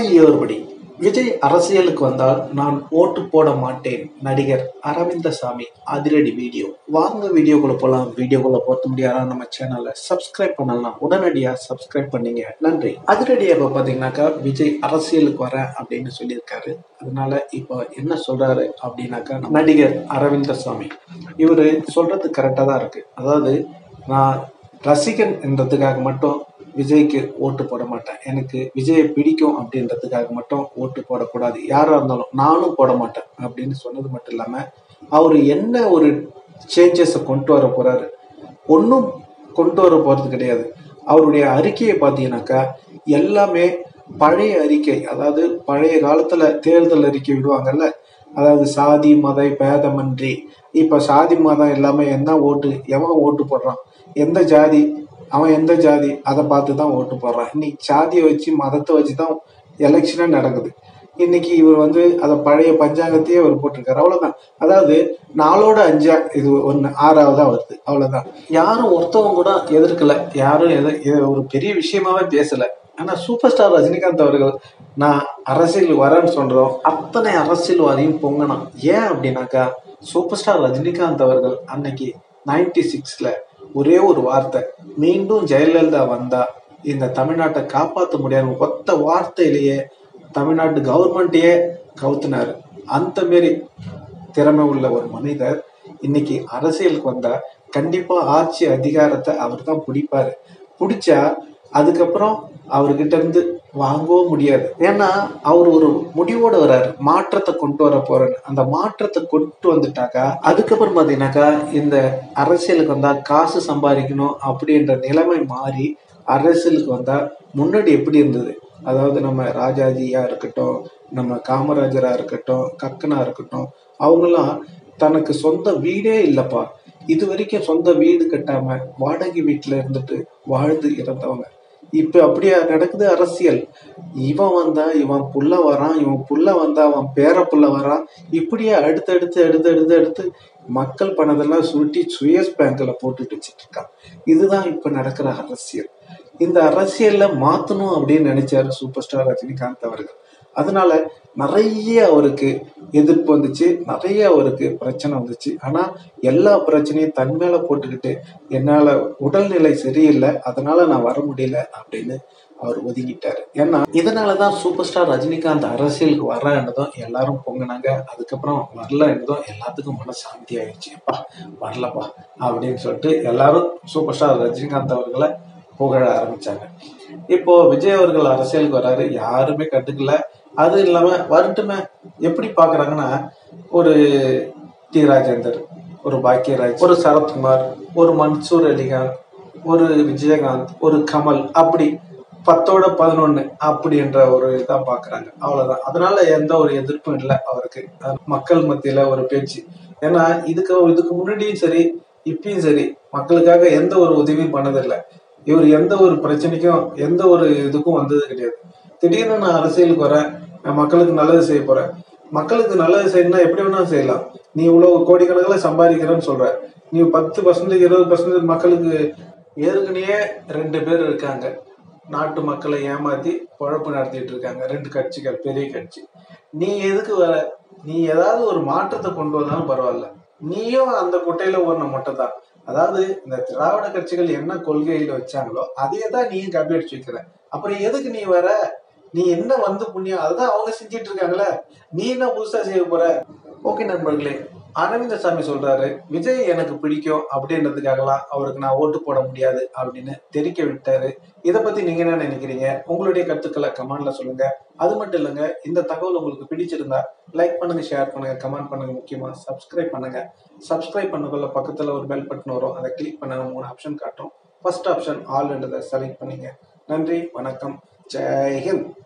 ஏறுபடி விஜய் அரசியலுக்கு வந்தால் நான் ஓட்டு போட மாட்டேன் நடிகர் அரவிந்தசாமி அதிரடி வீடியோ வாங்க வீடியோக்குள்ள போலாம் வீடியோக்குள்ள போத்த முடியாதா நம்ம சேனலை சப்ஸ்கிரைப் பண்ணலாம் உடனடியா சப்ஸ்கிரைப் பண்ணீங்க நன்றி அதிரடி இப்ப பாத்தீங்கன்னாக்கா விஜய் அரசியலுக்கு வரேன் அப்படின்னு சொல்லியிருக்காரு அதனால இப்போ என்ன சொல்றாரு அப்படின்னாக்கா நடிகர் அரவிந்தசாமி இவரு சொல்றது கரெக்டா தான் இருக்கு அதாவது நான் ரசிகன் என்றதுக்காக மட்டும் விஜய்க்கு ஓட்டு போட மாட்டேன் எனக்கு விஜயை பிடிக்கும் அப்படின்றதுக்காக மட்டும் ஓட்டு போடக்கூடாது யாரா இருந்தாலும் நானும் போட மாட்டேன் அப்படின்னு சொன்னது மட்டும் இல்லாம அவர் என்ன ஒரு சேஞ்சஸை கொண்டு வர போறாரு ஒன்றும் கொண்டு வர போறது கிடையாது அவருடைய அறிக்கையை பார்த்தீங்கன்னாக்கா எல்லாமே பழைய அறிக்கை அதாவது பழைய காலத்துல தேர்தல் அறிக்கை விடுவாங்கல்ல அதாவது சாதி மத பேதமன்றி இப்ப சாதி மதம் இல்லாம என்ன ஓட்டு எவன் ஓட்டு போடுறான் எந்த ஜாதி அவன் எந்த ஜாதி அதை பார்த்து தான் ஓட்டு போடுறான் இன்னைக்கு ஜாதியை வச்சு மதத்தை வச்சு தான் எலெக்ஷனே நடக்குது இன்னைக்கு இவர் வந்து அதை பழைய பஞ்சாங்கத்தையே அவர் போட்டிருக்காரு அவ்வளவுதான் அதாவது நாளோட அஞ்சா இது ஒன்று ஆறாவதா வருது அவ்வளவுதான் யாரும் ஒருத்தவங்க கூட எதிர்க்கல யாரும் எது இது ஒரு பெரிய விஷயமாவே பேசல ஆனா சூப்பர் ஸ்டார் ரஜினிகாந்த் அவர்கள் நான் அரசியல் வரேன்னு சொல்றோம் அத்தனை அரசியல்வாதியும் பொங்கணும் ஏன் அப்படின்னாக்கா சூப்பர் ஸ்டார் ரஜினிகாந்த் அவர்கள் அன்னைக்கு நைன்டி சிக்ஸ்ல ஒரே ஒரு வார்த்தை மீண்டும் ஜெயலலிதா வந்தா இந்த தமிழ்நாட்டை காப்பாற்ற முடியாது ஒத்த வார்த்தையிலேயே தமிழ்நாட்டு கவர்மெண்ட்டையே கவுத்துனாரு அந்த மாரி திறமை உள்ள ஒரு மனிதர் இன்னைக்கு அரசியலுக்கு வந்தா கண்டிப்பா ஆட்சி அதிகாரத்தை அவர் தான் பிடிப்பாரு பிடிச்சா அதுக்கப்புறம் அவர்கிட்ட இருந்து வாங்கவும் முடியாது ஏன்னா அவர் ஒரு முடிவோட வர்றாரு மாற்றத்தை கொண்டு வர போறேன்னு அந்த மாற்றத்தை கொண்டு வந்துட்டாக்கா அதுக்கப்புறம் பாத்தீங்கன்னாக்கா இந்த அரசியலுக்கு வந்தா காசு சம்பாதிக்கணும் அப்படின்ற நிலைமை மாறி அரசியலுக்கு வந்தா முன்னாடி எப்படி இருந்தது அதாவது நம்ம ராஜாஜியா இருக்கட்டும் நம்ம காமராஜரா இருக்கட்டும் கக்கனா இருக்கட்டும் அவங்கெல்லாம் தனக்கு சொந்த வீடே இல்லப்பா இது வரைக்கும் சொந்த வீடு கட்டாம வாடகை வீட்டுல இருந்துட்டு வாழ்ந்து இறந்தவங்க இப்ப அப்படியா நடக்குது அரசியல் இவன் வந்தா இவன் புள்ள வரான் இவன் புள்ள வந்தா அவன் பேர புள்ள வரான் இப்படியே அடுத்தடுத்து அடுத்து அடுத்து அடுத்து மக்கள் பணத்தெல்லாம் சுருட்டி சுயஸ் பேங்க்ல போட்டுட்டு வச்சுட்டு இருக்கான் இதுதான் இப்ப நடக்கிற அரசியல் இந்த அரசியல்ல மாத்தணும் அப்படின்னு நினைச்சாரு சூப்பர் ஸ்டார் ரஜினிகாந்த் அவர்கள் அதனால நிறைய அவருக்கு எதிர்ப்பு வந்துச்சு நிறைய அவருக்கு பிரச்சனை வந்துச்சு ஆனா எல்லா பிரச்சனையும் தன் மேல போட்டுக்கிட்டு என்னால உடல்நிலை சரியில்லை அதனால நான் வர முடியல அப்படின்னு அவர் ஒதுங்கிட்டாரு ஏன்னா இதனாலதான் சூப்பர் ஸ்டார் ரஜினிகாந்த் அரசியலுக்கு வர்றதும் எல்லாரும் பொங்கினாங்க அதுக்கப்புறம் வரலன்றதும் எல்லாத்துக்கும் மன சாந்தி ஆயிடுச்சு அப்பா வரலப்பா அப்படின்னு சொல்லிட்டு எல்லாரும் சூப்பர் ஸ்டார் ரஜினிகாந்த் அவர்களை புகழ ஆரம்பிச்சாங்க இப்போ விஜய் அவர்கள் அரசியலுக்கு வராரு யாருமே கண்டுக்கல அது இல்லாம வரட்டுமே எப்படி பாக்குறாங்கன்னா ஒரு டி ராஜேந்தர் ஒரு பாக்கியராஜ் ஒரு சரத்குமார் ஒரு மன்சூர் அலிகான் ஒரு விஜயகாந்த் ஒரு கமல் அப்படி பத்தோட பதினொன்னு அப்படின்ற ஒரு இதா பாக்குறாங்க அவ்வளவுதான் அதனால எந்த ஒரு எதிர்ப்பும் இல்லை அவருக்கு மக்கள் மத்தியில ஒரு பேச்சு ஏன்னா இதுக்கு இதுக்கு முன்னாடியும் சரி இப்பயும் சரி மக்களுக்காக எந்த ஒரு உதவியும் பண்ணதில்லை இவர் எந்த ஒரு பிரச்சனைக்கும் எந்த ஒரு இதுக்கும் வந்தது கிடையாது திடீர்னு நான் அரசியலுக்கு வரேன் நான் மக்களுக்கு நல்லது செய்ய போறேன் மக்களுக்கு நல்லது செய்யணும்னா எப்படி வேணாலும் செய்யலாம் நீ இவ்வளவு கோடிக்கணக்கில் சம்பாதிக்கிறேன்னு சொல்ற நீ பத்து பர்சன்டேஜ் இருபது பர்சன்டேஜ் மக்களுக்கு ஏற்கனவே ரெண்டு பேர் இருக்காங்க நாட்டு மக்களை ஏமாத்தி குழப்பு நடத்திட்டு இருக்காங்க ரெண்டு கட்சிகள் பெரிய கட்சி நீ எதுக்கு வர நீ ஏதாவது ஒரு மாற்றத்தை கொண்டு வந்தாலும் பரவாயில்ல நீயும் அந்த குட்டையில ஓடின மட்டும் தான் அதாவது இந்த திராவிட கட்சிகள் என்ன கொள்கையில வச்சாங்களோ அதே தான் நீயும் காப்பி அடிச்சு வைக்கிற அப்புறம் எதுக்கு நீ வர நீ என்ன வந்து புண்ணியம் அதுதான் அவங்க செஞ்சிட்டு இருக்காங்களே நீ என்ன புதுசா செய்ய போற ஓகே நண்பர்களே அரவிந்தசாமி சொல்றாரு விஜய் எனக்கு பிடிக்கும் அப்படின்றதுக்காகலாம் அவருக்கு நான் ஓட்டு போட முடியாது அப்படின்னு தெரிக்க விட்டாரு இதை பத்தி நீங்க என்ன நினைக்கிறீங்க உங்களுடைய கருத்துக்களை கமெண்ட்ல சொல்லுங்க அது மட்டும் இல்லைங்க இந்த தகவல் உங்களுக்கு பிடிச்சிருந்தா லைக் பண்ணுங்க ஷேர் பண்ணுங்க கமெண்ட் பண்ணுங்க முக்கியமா சப்ஸ்கிரைப் பண்ணுங்க சப்ஸ்கிரைப் பண்ணக்குள்ள பக்கத்துல ஒரு பெல் பட்டன் வரும் அதை கிளிக் பண்ண மூணு ஆப்ஷன் காட்டும் ஃபர்ஸ்ட் ஆப்ஷன் ஆல் என்றதை செலக்ட் பண்ணீங்க நன்றி வணக்கம் ஜெய் ஹிந்த்